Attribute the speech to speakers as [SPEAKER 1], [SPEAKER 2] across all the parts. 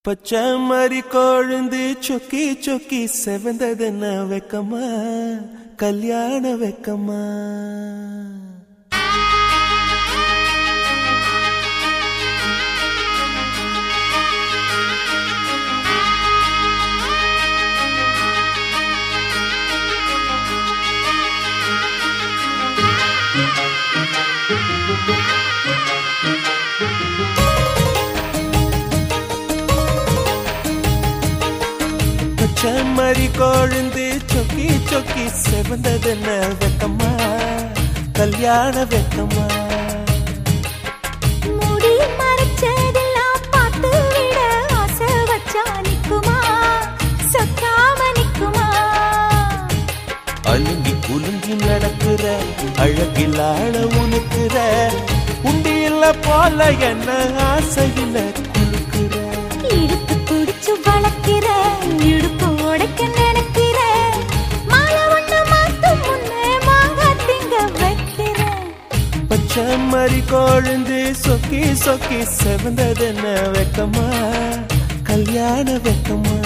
[SPEAKER 1] பச்சை மாதிரி கொழுந்து சொக்கி சொக்கி செவந்ததுன்னு வெக்கமா கல்யாண வெக்கமா பச்சை மாதிரி கொழுந்து சொக்கி சொக்கி செவந்ததுன்னு வெக்கமா கல்யாண வெக்கமா
[SPEAKER 2] முடி மறைச்சதெல்லாம் பார்த்து விட ஆசை வச்சா நிக்குமா சொக்காம நிக்குமா
[SPEAKER 1] அழுங்கி குலுங்கி நடக்கிற அழகில் ஆழ உனக்குற உண்டியில போல என்ன ஆசையில குலுக்குற
[SPEAKER 2] இடுப்பு பிடிச்சு வளர்க்கிற இடுப்பு உடைக்க நினைக்கிற மாலை ஒண்ணு மாத்தும் முன்னே மாங்காத்திங்க வைக்கிற
[SPEAKER 1] பச்சை மாதிரி கொழுந்து சொக்கி சொக்கி செவந்ததுன்னு வெக்கமா கல்யாண வெக்கமா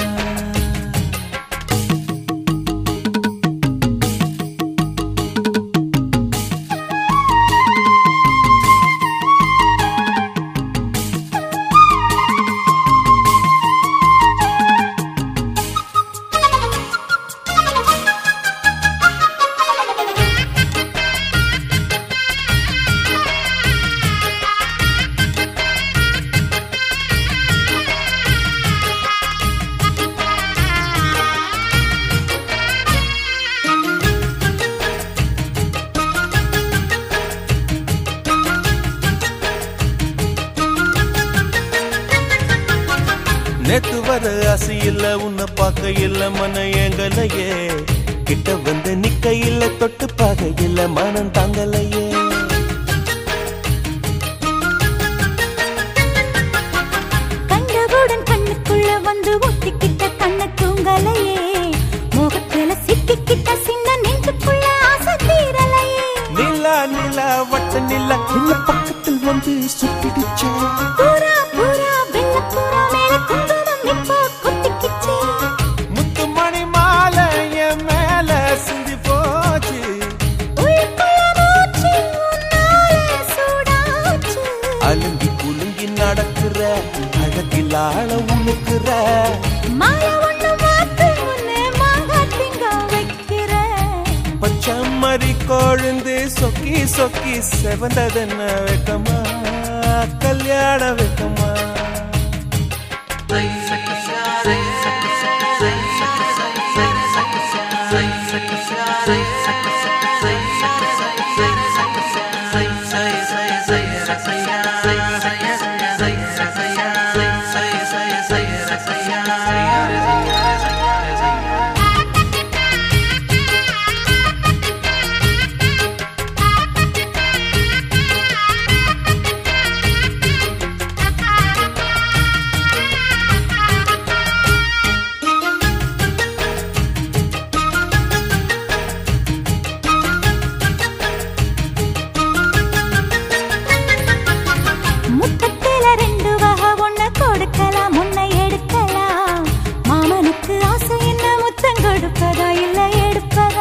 [SPEAKER 1] நேத்து வர ஆசை இல்ல உன்னை பார்க்க இல்ல மன எங்கலையே கிட்ட வந்து நிக்க இல்ல தொட்டு பார்க்க இல்ல மனம் தாங்கலையே
[SPEAKER 2] கண்டவுடன் கண்ணுக்குள்ள வந்து ஒட்டிக்கிட்ட கண்ண தூங்கலையே முகத்துல சிக்கிக்கிட்ட சின்ன நெஞ்சுக்குள்ள ஆசை தீரலையே
[SPEAKER 1] நிலா நிலா வட்ட நிலா இந்த பக்கத்தில் வந்து சுத்திடுச்சே
[SPEAKER 2] பூரா பூரா வெள்ள பூரா மேல குங்குமம் இப்போ கொட்டிக்கிச்சே
[SPEAKER 1] முத்துமணி மாலை என் மேல சிந்தி போச்சு
[SPEAKER 2] உள்ளுக்குள்ள மூச்சு உன்னால சூடாச்சு
[SPEAKER 1] அலுங்கி குலுங்கி நடக்கிற அழகில் ஆழ உழுக்குற
[SPEAKER 2] மாலை ஒண்ணு மாத்து முன்னே மாங்காத்திங்க வைக்கிற
[SPEAKER 1] பச்சை மறி கொழுந்து சொக்கி சொக்கி செவந்ததென்ன வெக்கமா கல்யாண வெக்கமா
[SPEAKER 2] முத்தத்தில ரெண்டு வகை ஒண்ணு கொடுக்கலாம் முன்ன எடுக்கலாம் மாமனுக்கு ஆசை என்ன முத்தம் கொடுப்பதா இல்ல எடுப்பதா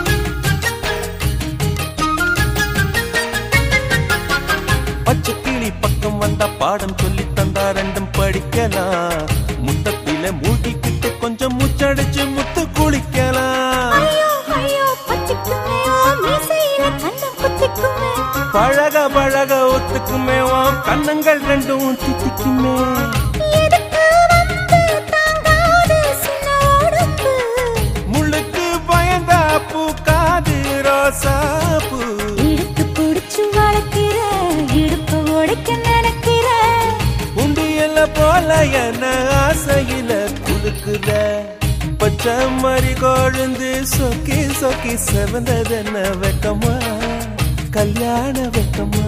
[SPEAKER 1] பச்சை கிளி பக்கம் வந்தா பாடம் சொல்லி தந்தா ரெண்டும் படிக்கலாம் முத்தத்தில மூழ்கிக்கிட்டு கொஞ்சம் மூச்சடிச்சு முத்து குளிக்கலாம்
[SPEAKER 2] ஐயோ ஐயோ பச்சிக்குமே ஓ மீசையில கண்ணம் குத்திக்குமே
[SPEAKER 1] பழக பழக ஒத்துக்குமே உன் கண்ணங்கள் ரெண்டும் தித்திக்குமே
[SPEAKER 2] எதுக்கு வந்து தாங்காது சின்ன உடம்பு
[SPEAKER 1] முள்ளுக்கு பயந்தா பூக்காது ரோசாப்பூ
[SPEAKER 2] இடுப்பு பிடிச்சு வளர்க்கிற இடுப்பு உடைக்க நினைக்கிற
[SPEAKER 1] உண்டியல போல என்ன ஆசையில குலுக்குற பச்சை மறி கொழுந்து சொக்கி சொக்கி செவந்ததென்ன வெக்கமா கல்யாண வெக்கமா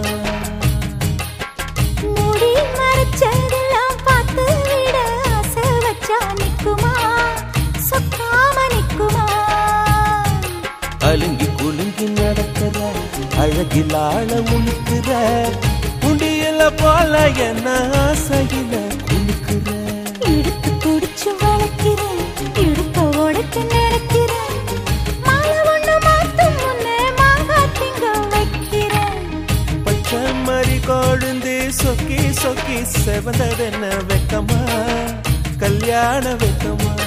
[SPEAKER 2] முடி மறைச்சதெல்லாம் பார்த்து விட ஆசை வச்சா நிக்குமா சொக்காம நிக்குமா
[SPEAKER 1] அலுங்கி குலுங்கி நடக்கிற அழகில் ஆழ உழுக்கிற உண்டியல போல என்ன ஆசையில குலுக்குற
[SPEAKER 2] இடுப்பு
[SPEAKER 1] சொக்கி சொக்கி செவந்ததென்ன வெக்கமா கல்யாண வெக்கமா